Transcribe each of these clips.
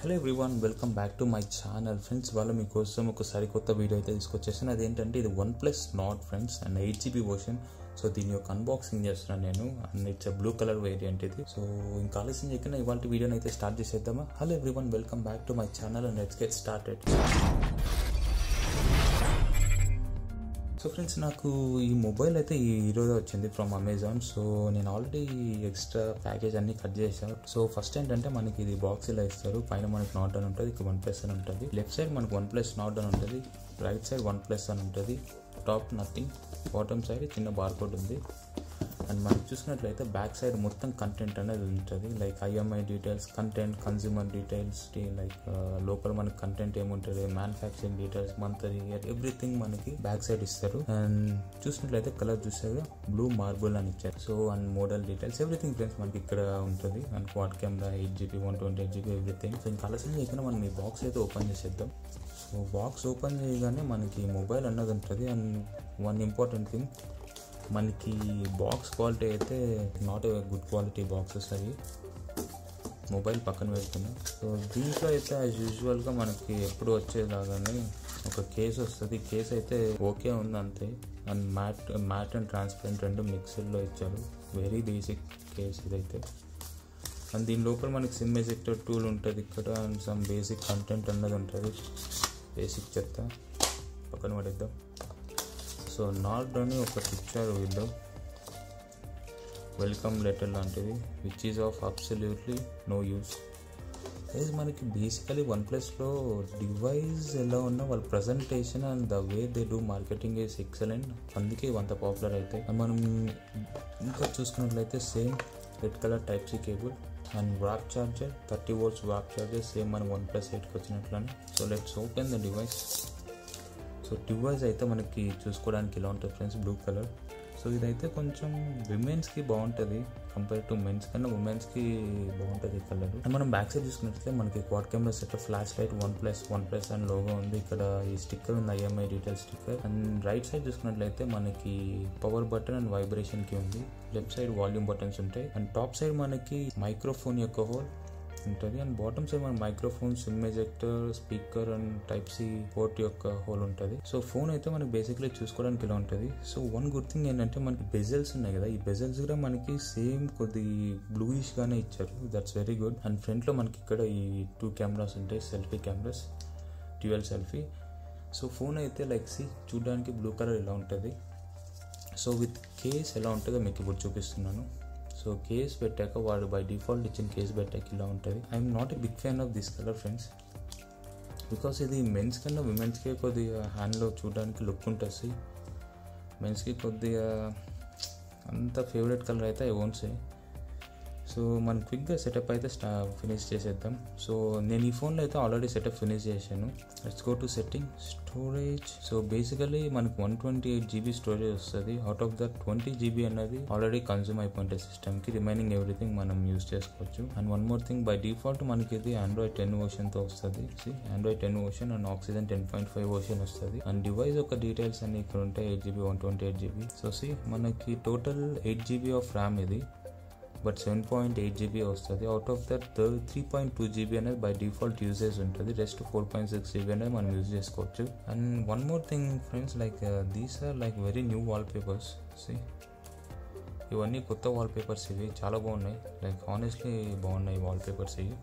hello everyone welcome back to my channel friends వాళ్ళ మీకోసం ఒక సరికొత్త వీడియో అయితే తీసుకొచ్చేసాను అదేంటంటే ఇది OnePlus Nord friends and eight GB version so దీని యొక్క అన్బాక్సింగ్ చేస్తున్నాను నేను and it's blue colour variant ఇది సో ఇంకా ఆలస్యం చేయకుండా ఇవాళ వీడియోని అయితే స్టార్ట్ చేసేద్దామా hello everyone welcome back to my channel and let's get started so friends నాకు ఈ మొబైల్ అయితే ఈ ఈరోజు వచ్చింది ఫ్రమ్ అమెజాన్ సో నేను ఆల్రెడీ ఎక్స్ట్రా ప్యాకేజ్ అన్ని కట్ చేశాను సో ఫస్ట్ ఏంటంటే మనకి ఇది బాక్స్ ఇలా ఇస్తారు పైన మనకి నాట్ అని ఉంటుంది ఇక వన్ ప్లస్ అని ఉంటుంది లెఫ్ట్ సైడ్ మనకి వన్ ప్లస్ నాట్ అని ఉంటుంది రైట్ సైడ్ వన్ ప్లస్ అని ఉంటుంది టాప్ నథింగ్ బాటమ్ సైడ్ చిన్న బార్కోడ్ ఉంది అండ్ మనం చూసినట్లయితే బ్యాక్ సైడ్ మొత్తం కంటెంట్ అనేది ఉంటుంది like IMEI details content consumer details like లోపల మనకి కంటెంట్ ఏముంటుంది manufacturing details month year everything మనకి బ్యాక్ సైడ్ ఇస్తారు అండ్ చూసినట్లయితే కలర్ చూసారు బ్లూ మార్బుల్ అని ఇచ్చారు so and model details everything friends మనకి ఇక్కడ ఉంటుంది and quad camera eight GB one twenty eight GB everything so ఇంకా ఆలస్యం చేయకుండా మనం ఈ బాక్స్ అయితే ఓపెన్ చేసేద్దాం సో బాక్స్ ఓపెన్ చేయగానే మనకి మొబైల్ అన్నది ఉంటుంది అండ్ వన్ ఇంపార్టెంట్ థింగ్ మనకి బాక్స్ క్వాలిటీ అయితే not a good quality boxes అవి మొబైల్ పక్కన పెడుతున్నా సో దీంట్లో అయితే యాజ్ యూజువల్గా మనకి ఎప్పుడు వచ్చేలాగానే ఒక కేస్ వస్తుంది కేస్ అయితే ఓకే ఉంది అంతే and matte matte and transparent రెండు మిక్సర్లో ఇచ్చారు వెరీ బేసిక్ కేస్ ఇదైతే అండ్ దీని లోపల మనకి సిమ్ ఎజెక్టర్ టూల్ ఉంటుంది ఇక్కడ అండ్ సమ్ బేసిక్ కంటెంట్ అన్నది ఉంటుంది బేసిక్ చెత్త పక్కన పడేద్దాం సో నాట్ అని ఒకటి ఇచ్చారు వీళ్ళు వెల్కమ్ లెటర్ లాంటిది which is of absolutely no use guys మనకి బేసికలీ వన్ ప్లస్లో డివైస్ ఎలా ఉన్నా వాళ్ళ presentation and the way they do marketing is excellent అందుకే అంత పాపులర్ అయితే మనం ఇంకా చూసుకున్నట్లయితే same red colour type C cable and Warp charger thirty volts Warp charger same మనం వన్ ప్లస్ ఎయిట్కి వచ్చినట్లని so let's open the device so device అయితే మనకి చూసుకోవడానికి ఇలా ఉంటుంది ఫ్రెండ్స్ బ్లూ కలర్ సో ఇదైతే కొంచెం విమెన్స్కి బాగుంటుంది కంపేర్ టు మెన్స్ కన్నా ఉమెన్స్కి బాగుంటుంది ఈ కలర్ అండ్ మనం బ్యాక్ సైడ్ చూసుకున్నట్లయితే మనకి quad camera set flash light OnePlus OnePlus and logo ఉంది ఇక్కడ ఈ స్టిక్కర్ ఉంది IMEI detail sticker and right side చూసుకున్నట్లయితే మనకి పవర్ బటన్ అండ్ వైబ్రేషన్కి ఉంది లెఫ్ట్ సైడ్ వాల్యూమ్ బటన్స్ ఉంటాయి అండ్ టాప్ సైడ్ మనకి మైక్రోఫోన్ యొక్క హోల్ ఉంటుంది అండ్ బాటమ్ సైడ్ మన microphone SIM ejector speaker and type C port యొక్క హోల్ ఉంటుంది సో ఫోన్ అయితే మనకి బేసిక్లీ చూసుకోవడానికి ఇలా ఉంటుంది సో వన్ గుడ్ థింగ్ ఏంటంటే మనకి బెజల్స్ ఉన్నాయి కదా ఈ బెజల్స్ కూడా మనకి సేమ్ కొద్ది బ్లూయిష్ గానే ఇచ్చారు that's very good and front లో మనకి ఇక్కడ ఈ టూ కెమెరాస్ ఉంటాయి selfie cameras twelve selfie so phone అయితే లైక్ సి చూడడానికి బ్లూ కలర్ ఇలా ఉంటుంది సో విత్ కేస్ ఎలా ఉంటుందో మీకు ఇప్పుడు చూపిస్తున్నాను సో కేస్ పెట్టాక వాడు బై డిఫాల్ట్ ఇచ్చిన కేస్ పెట్టాక ఇలా ఉంటుంది I'm not a big fan of this colour friends because ఇది మెన్స్ కన్నా విమెన్స్కే కొద్దిగా హ్యాండ్లో చూడడానికి లుక్ ఉంటుంది మెన్స్కి కొద్దిగా అంత ఫేవరెట్ కలర్ అయితే ఐ ఓన్ సే సో మనం క్విక్గా సెటప్ అయితే స్టా ఫినిష్ చేసేద్దాం సో నేను ఈ ఫోన్లో అయితే ఆల్రెడీ సెటప్ ఫినిష్ చేశాను let's go to setting storage so basically మనకి one twenty eight GB storage వస్తుంది out of that twenty GB అనేది ఆల్రెడీ కన్జ్యూమ్ అయిపోయింది సిస్టమ్కి రిమైనింగ్ ఎవ్రీథింగ్ మనం యూస్ చేసుకోవచ్చు and one more thing by default మనకి ఇది ఆండ్రాయిడ్ టెన్ వర్షన్తో వస్తుంది Android ten version and Oxygen ten point five version వస్తుంది అండ్ డివైస్ యొక్క డీటెయిల్స్ అన్ని ఇక్కడ ఉంటాయి eight GB one twenty eight GB so see మనకి total eight GB of RAM ఇది but seven point eight GB వస్తుంది out of that three point two GB అనేది by default usage ఉంటుంది rest four point six GB అనేది మనం use చేసుకోవచ్చు and one more thing friends like these are like very new wallpapers see ఇవన్నీ కొత్త wallpapers ఇవి చాలా బాగున్నాయి లైక్ ఆనెస్ట్లీ బాగున్నాయి వాల్ పేపర్స్ ఇవి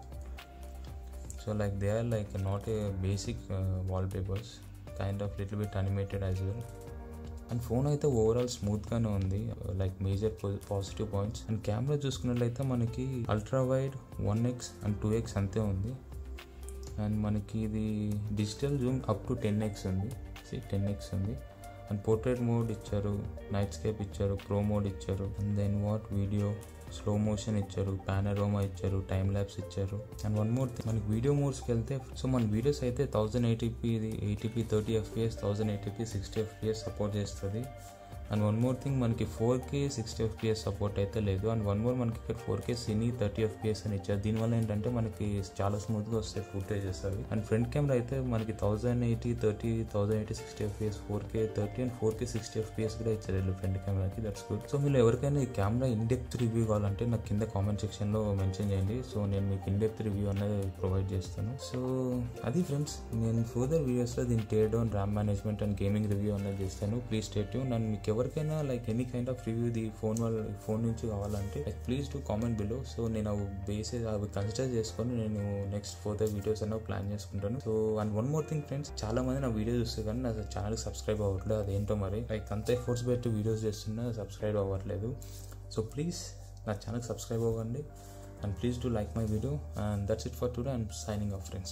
so like they are like not a basic wallpapers kind of little bit animated as well and phone అయితే overall స్మూత్గానే ఉంది like major positive points and camera చూసుకున్నట్లయితే మనకి ultra wide one X and two X అంతే ఉంది and మనకి ఇది digital zoom up to ten X ఉంది టెన్ ఎక్స్ ఉంది అండ్ పోర్ట్రేట్ మోడ్ ఇచ్చారు నైట్ స్కేప్ ఇచ్చారు ప్రో మోడ్ ఇచ్చారు and then what video slow motion ఇచ్చారు పానరోమా ఇచ్చారు టైం ల్యాబ్స్ ఇచ్చారు అండ్ వన్ మోర్ థింగ్ మనకి వీడియో మోడ్స్కి వెళ్తే సో మన వీడియోస్ అయితే థౌజండ్ ఎయిటీపీ ఇది eighty p thirty FPS thousand eighty p sixty FPS support చేస్తుంది అండ్ వన్ మోర్ థింగ్ మనకి four K sixty FPS support అయితే లేదు అండ్ వన్ మోర్ మనకి ఇక్కడ four K cine thirty FPS అని ఇచ్చారు దీనివల్ల ఏంటంటే మనకి చాలా స్మూత్గా వస్తాయి ఫుటేజెస్ అవి అండ్ ఫ్రంట్ కెమెరా అయితే మనకి thousand eighty thirty thousand eighty sixty FPS four K thirty and four K sixty FPS కూడా ఇచ్చారు వీళ్ళు ఫ్రంట్ కెమెరాకి దట్స్ గుడ్ సో మీరు ఎవరికైనా ఈ కెమెరా ఇన్ డెప్త్ రివ్యూ కావాలంటే నాకు కింద కామెంట్ సెక్షన్లో మెన్షన్ చేయండి సో నేను మీకు ఇన్ డెప్త్ రివ్యూ అనేది ప్రొవైడ్ చేస్తాను సో అది ఫ్రెండ్స్ నేను ఫర్దర్ వీడియోస్లో దీని tear down RAM management and gaming review అనేది చేస్తాను ప్లీజ్ స్టేట్ నన్ను మీకు ఎవరికైనా like any kind of review the phone వాళ్ళ ఫోన్ నుంచి కావాలంటే like please to comment below so నేను అవి బేసెస్ అవి కన్సిడర్ చేసుకొని నేను నెక్స్ట్ ఫర్దర్ వీడియోస్ అన్న ప్లాన్ చేసుకుంటాను so and one more thing friends చాలా మంది నా వీడియో చూస్తే కానీ నా ఛానల్కి సబ్స్క్రైబ్ అవ్వట్లేదు అదేంటో మరి లైక్ అంత ఎఫర్ట్స్ పెట్టి వీడియోస్ చేస్తున్నా సబ్స్క్రైబ్ అవ్వట్లేదు సో ప్లీజ్ నా ఛానల్కి సబ్స్క్రైబ్ అవ్వండి and please to like my video and that's it for today and signing off friends